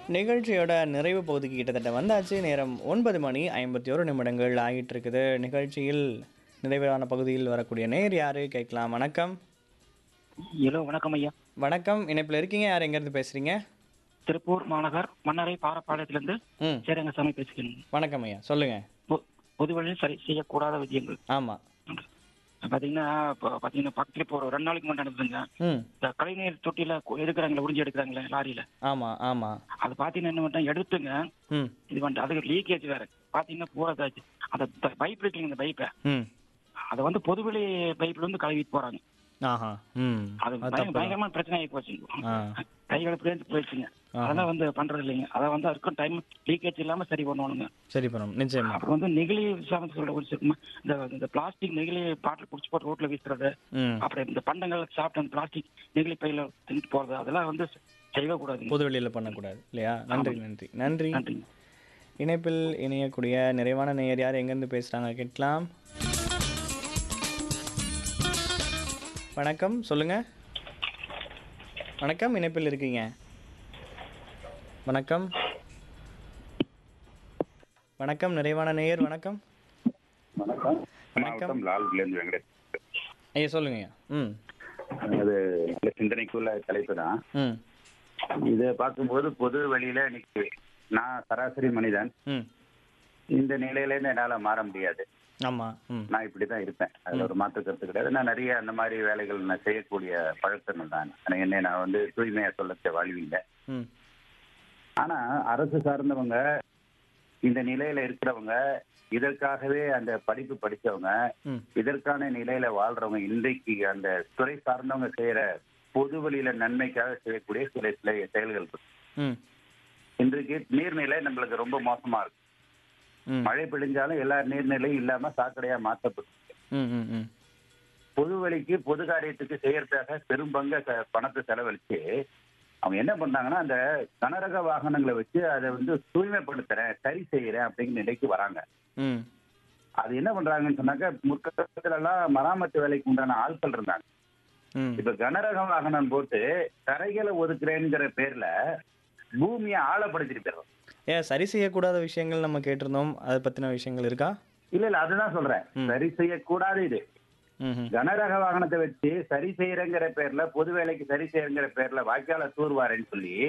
நிகழ்ச்சியோட நிறைவு பகுதிக்கு கிட்டத்தட்ட வந்தாச்சு நேரம் ஒன்பது மணி ஐம்பத்தி ஒரு நிமிடங்கள் ஆகிட்டு இருக்குது நிகழ்ச்சியில் நிறைவான பகுதியில் வரக்கூடிய நேர் யாரு கேட்கலாம் வணக்கம் ஹலோ வணக்கம் ஐயா வணக்கம் இணைப்பில் இருக்கீங்க யார் எங்கேருந்து பேசுறீங்க திருப்பூர் மாநகர் மன்னரை பாரப்பாளையத்திலிருந்து ம் சேரங்கசாமி பேசுகிறேன் வணக்கம் ஐயா சொல்லுங்க பொ- பொது வழியில் சரி செய்யக்கூடாத விஷயங்கள் ஆமாம் பார்த்தீங்கன்னா இப்போ பார்த்தீங்கன்னா பக்கத்துல இப்போ ஒரு ரெண்டு நாளைக்கு முன்னாடி நடந்ததுங்க ம் இந்த கலைஞர் தொட்டியில் எடுக்கிறாங்களே உறிஞ்சி எடுக்கிறாங்களே லாரியில் ஆமாம் ஆமாம் அது பார்த்தீங்கன்னா என்ன பண்ணிட்டேன் எடுத்துங்க ம் இது வந்துட்டு அதுக்கு லீக்கேஜ் வேற பார்த்தீங்கன்னா பூரா இதாச்சு அந்த பைப் இருக்குங்க இந்த பைப்பை ம் அதை வந்து பொதுவெளி பைப்ல இருந்து கழுவிட்டு போறாங்க ஆஹா ம் அது அது பய- தப்பு தான். பயங்கரமான பிரச்சனை ஆகி போச்சு ஆ கைகளை பிரிஞ்சு போயிடுச்சுங்க அதெல்லாம் வந்து பண்றது இல்லைங்க அதை வந்து அதுக்கும் டைம் லீக்கேஜ் இல்லாம சரி பண்ணணுங்க சரி பண்ணும் நிச்சயமா அப்புறம் வந்து நெகிழி சாமி சொல்ல குறிச்சிருக்குமா இந்த இந்த பிளாஸ்டிக் நெகிழி பாட்டில் குடிச்சு போட்டு ரோட்ல வீசுறது ம் அப்புறம் இந்த பண்டங்கள் சாப்பிட்டு அந்த பிளாஸ்டிக் நெகிழி பையில தின்ட்டு போறது அதெல்லாம் வந்து செய்யவே கூடாதுங்க பொது வெளியில் பண்ணக்கூடாது இல்லையா நன்றி நன்றி நன்றி நன்றிங்க இணைப்பில் இணையக்கூடிய நிறைவான நேயர் யார் எங்கேருந்து பேசுகிறாங்க கேட்கலாம் வணக்கம் சொல்லுங்க வணக்கம் இணைப்பில் இருக்கீங்க வணக்கம் வணக்கம் நிறைவான நேயர் வணக்கம் வணக்கம் வணக்கம். மாவட்டம் லால்குலேருந்து வெங்கடேஷ் ஐயா சொல்லுங்க ஐயா ம் அது நல்ல சிந்தனைக்குள்ள தலைப்பு தான் ம் இதை பார்க்கும்போது பொது வழியில இன்னைக்கு நான் சராசரி மனிதன் ம் இந்த நிலையில இருந்து என்னால மாற முடியாது ஆமாம் ம் நான் இப்படிதான் இருப்பேன் அதுல ஒரு மாற்று கருத்து கிடையாது நான் நிறைய அந்த மாதிரி வேலைகள் நான் செய்யக்கூடிய பழக்கங்கள் தான் ஆனா என்ன நான் வந்து தூய்மையா சொல்லத்த வாழ்வில்லை ம் ஆனா அரசு சார்ந்தவங்க இந்த நிலையில இருக்கிறவங்க இதற்காகவே அந்த படிப்பு படிச்சவங்க ம் இதற்கான நிலையில வாழ்றவங்க இன்றைக்கு அந்த துறை சார்ந்தவங்க செய்யற பொது வழியில நன்மைக்காக செய்யக்கூடிய சில சில செயல்கள் இருக்கு. ம் இன்றைக்கு நீர்நிலை நம்மளுக்கு ரொம்ப மோசமா இருக்கு ம் மழை பெழிஞ்சாலும் எல்லா நீர்நிலையும் இல்லாம சாக்கடையா மாற்றப்பட்டு ம் ம் ம் பொது வழிக்கு பொது காரியத்துக்கு செய்யறதுக்காக பெரும் பங்க ச- பணத்தை செலவழிச்சு அவங்க என்ன பண்றாங்கன்னா அந்த கனரக வாகனங்களை வச்சு அதை வந்து தூய்மைப்படுத்துறேன் சரி செய்யறேன் அப்படிங்கிற நிலைக்கு வராங்க ம் அது என்ன பண்றாங்கன்னு சொன்னாக்க முற்காலத்துல எல்லாம் மராமத்து வேலைக்கு உண்டான ஆட்கள் இருந்தாங்க ம் இப்ப கனரக வாகனம் போட்டு தரைகளை ஒதுக்குறேங்கிற பேர்ல பூமியை ஆழப்படுத்திட்டு போயிடுறோம் ஏன் சரி செய்யக்கூடாத விஷயங்கள் நம்ம கேட்டிருந்தோம் அதை பற்றின விஷயங்கள் இருக்கா இல்ல இல்ல அதுதான் சொல்றேன் ம். சரி செய்யக்கூடாது இது ம் ம் கனரக வாகனத்தை வச்சு சரி செய்யறங்கிற பேர்ல பொது வேலைக்கு சரி செய்யறங்கிற பேர்ல வாய்க்கால தூர்வாரேன்னு சொல்லி